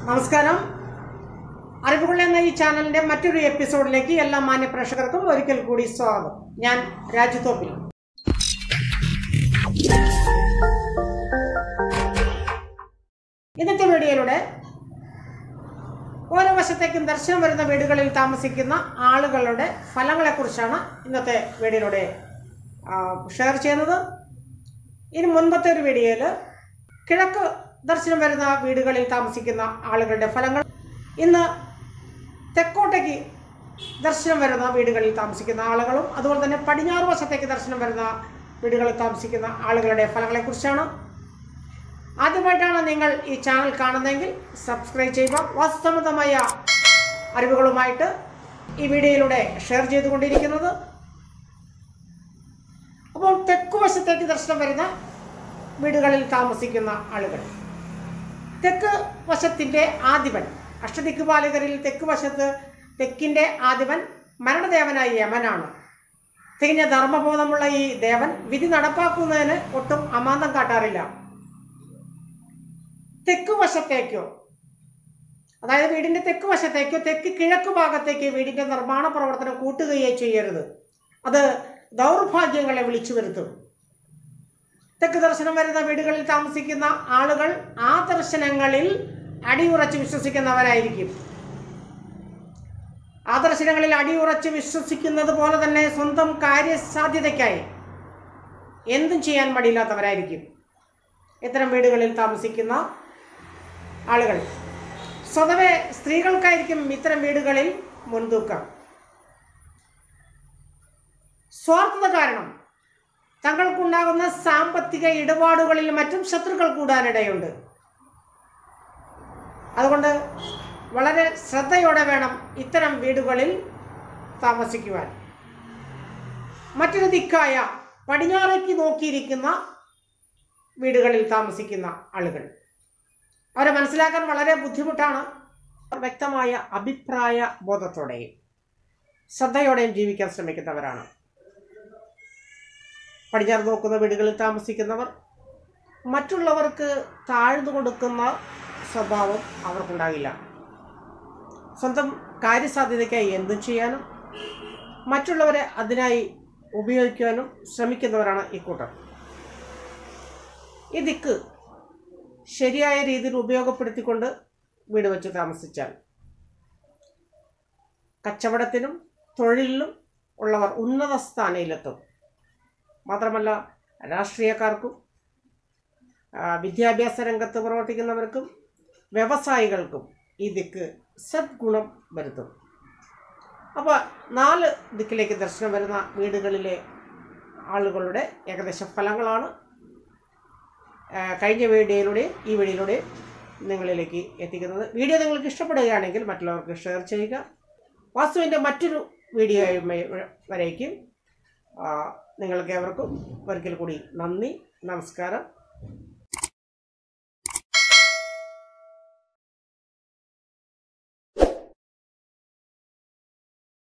നമസ്കാരം അറിവുകൾ എന്ന ഈ ചാനലിന്റെ മറ്റൊരു എപ്പിസോഡിലേക്ക് എല്ലാ മാന്യ പ്രേക്ഷകർക്കും ഒരിക്കൽ കൂടി സ്വാഗതം ഞാൻ രാജുതോപ്പിൽ ഇന്നത്തെ വീഡിയോയിലൂടെ ഓരോ വശത്തേക്കും ദർശനം വരുന്ന വീടുകളിൽ താമസിക്കുന്ന ആളുകളുടെ ഫലങ്ങളെക്കുറിച്ചാണ് ഇന്നത്തെ വീഡിയോയിലൂടെ ആ, ഷെയർ ചെയ്യുന്നത് ഇനി മുൻപത്തെ ഒരു വീഡിയോയിൽ കിഴക്ക് ദർശനം വരുന്ന വീടുകളിൽ താമസിക്കുന്ന ആളുകളുടെ ഫലങ്ങൾ ഇന്ന് തെക്കോട്ടേക്ക് ദർശനം വരുന്ന വീടുകളിൽ താമസിക്കുന്ന ആളുകളും അതുപോലെ തന്നെ പടിഞ്ഞാറ് വശത്തേക്ക് ദർശനം വരുന്ന വീടുകളിൽ താമസിക്കുന്ന ആളുകളുടെ ഫലങ്ങളെക്കുറിച്ചാണ് ആദ്യമായിട്ടാണ് നിങ്ങൾ ഈ ചാനൽ കാണുന്നതെങ്കിൽ സബ്സ്ക്രൈബ് ചെയ്യുക വാസ്തവമായ അറിവുകളുമായിട്ട് ഈ വീഡിയോയിലൂടെ ഷെയർ ചെയ്തുകൊണ്ടിരിക്കുന്നത് അപ്പോൾ തെക്ക് വശത്തേക്ക് ദർശനം വരുന്ന വീടുകളിൽ താമസിക്കുന്ന ആളുകൾ തെക്ക് വശത്തിൻ്റെ ആദിപൻ അഷ്ടദിക്കുപാലകരിൽ തെക്ക് വശത്ത് തെക്കിൻ്റെ ആദിപൻ മരണദേവനായ യമനാണ് തികഞ്ഞ ധർമ്മബോധമുള്ള ഈ ദേവൻ വിധി നടപ്പാക്കുന്നതിന് ഒട്ടും അമാന്തം കാട്ടാറില്ല തെക്ക് വശത്തേക്കോ അതായത് വീടിന്റെ തെക്ക് വശത്തേക്കോ തെക്ക് കിഴക്ക് ഭാഗത്തേക്ക് വീടിന്റെ നിർമ്മാണ പ്രവർത്തനം കൂട്ടുകയോ ചെയ്യരുത് അത് ദൗർഭാഗ്യങ്ങളെ വിളിച്ചു വരുത്തും തെക്ക് ദർശനം വരുന്ന വീടുകളിൽ താമസിക്കുന്ന ആളുകൾ ആ ദർശനങ്ങളിൽ അടിയുറച്ച് വിശ്വസിക്കുന്നവരായിരിക്കും ആ ദർശനങ്ങളിൽ അടിയുറച്ച് വിശ്വസിക്കുന്നത് പോലെ തന്നെ സ്വന്തം കാര്യസാധ്യതയ്ക്കായി എന്തും ചെയ്യാൻ മടിയില്ലാത്തവരായിരിക്കും ഇത്തരം വീടുകളിൽ താമസിക്കുന്ന ആളുകൾ സ്വതവേ സ്ത്രീകൾക്കായിരിക്കും ഇത്തരം വീടുകളിൽ മുൻതൂക്കം സ്വാർത്ഥത കാരണം തങ്ങൾക്കുണ്ടാകുന്ന സാമ്പത്തിക ഇടപാടുകളിൽ മറ്റും ശത്രുക്കൾ കൂടാനിടയുണ്ട് അതുകൊണ്ട് വളരെ ശ്രദ്ധയോടെ വേണം ഇത്തരം വീടുകളിൽ താമസിക്കുവാൻ മറ്റൊരു ദിക്കായ പടിഞ്ഞാറേക്ക് നോക്കിയിരിക്കുന്ന വീടുകളിൽ താമസിക്കുന്ന ആളുകൾ അവരെ മനസ്സിലാക്കാൻ വളരെ ബുദ്ധിമുട്ടാണ് വ്യക്തമായ അഭിപ്രായ ബോധത്തോടെയും ശ്രദ്ധയോടെയും ജീവിക്കാൻ ശ്രമിക്കുന്നവരാണ് പടിഞ്ഞാറ് നോക്കുന്ന വീടുകളിൽ താമസിക്കുന്നവർ മറ്റുള്ളവർക്ക് താഴ്ന്നു കൊടുക്കുന്ന സ്വഭാവം അവർക്കുണ്ടാകില്ല സ്വന്തം കാര്യസാധ്യതയ്ക്കായി എന്തും ചെയ്യാനും മറ്റുള്ളവരെ അതിനായി ഉപയോഗിക്കുവാനും ശ്രമിക്കുന്നവരാണ് ഇക്കൂട്ടർ ഈ ദിക്ക് ശരിയായ രീതിയിൽ ഉപയോഗപ്പെടുത്തിക്കൊണ്ട് വീട് വെച്ച് താമസിച്ചാൽ കച്ചവടത്തിനും തൊഴിലിലും ഉള്ളവർ ഉന്നത സ്ഥാനയിലെത്തും മാത്രമല്ല രാഷ്ട്രീയക്കാർക്കും ആ, വിദ്യാഭ്യാസ രംഗത്ത് പ്രവർത്തിക്കുന്നവർക്കും വ്യവസായികൾക്കും ഈ ദിക്ക് സദ്ഗുണം വരുത്തും അപ്പോൾ നാല് ദിക്കിലേക്ക് ദർശനം വരുന്ന വീടുകളിലെ ആളുകളുടെ ഏകദേശ ഫലങ്ങളാണ് ആ, കഴിഞ്ഞ വീഡിയോയിലൂടെയും ഈ വീഡിയോയിലൂടെയും നിങ്ങളിലേക്ക് എത്തിക്കുന്നത് വീഡിയോ നിങ്ങൾക്ക് ഇഷ്ടപ്പെടുകയാണെങ്കിൽ മറ്റുള്ളവർക്ക് ഷെയർ ചെയ്യുക വാസ്തുവിൻ്റെ മറ്റൊരു വീഡിയോയുമായി വരേക്കും ആ, നിങ്ങൾക്ക് ഏവർക്കും ഒരിക്കൽ കൂടി നന്ദി നമസ്കാരം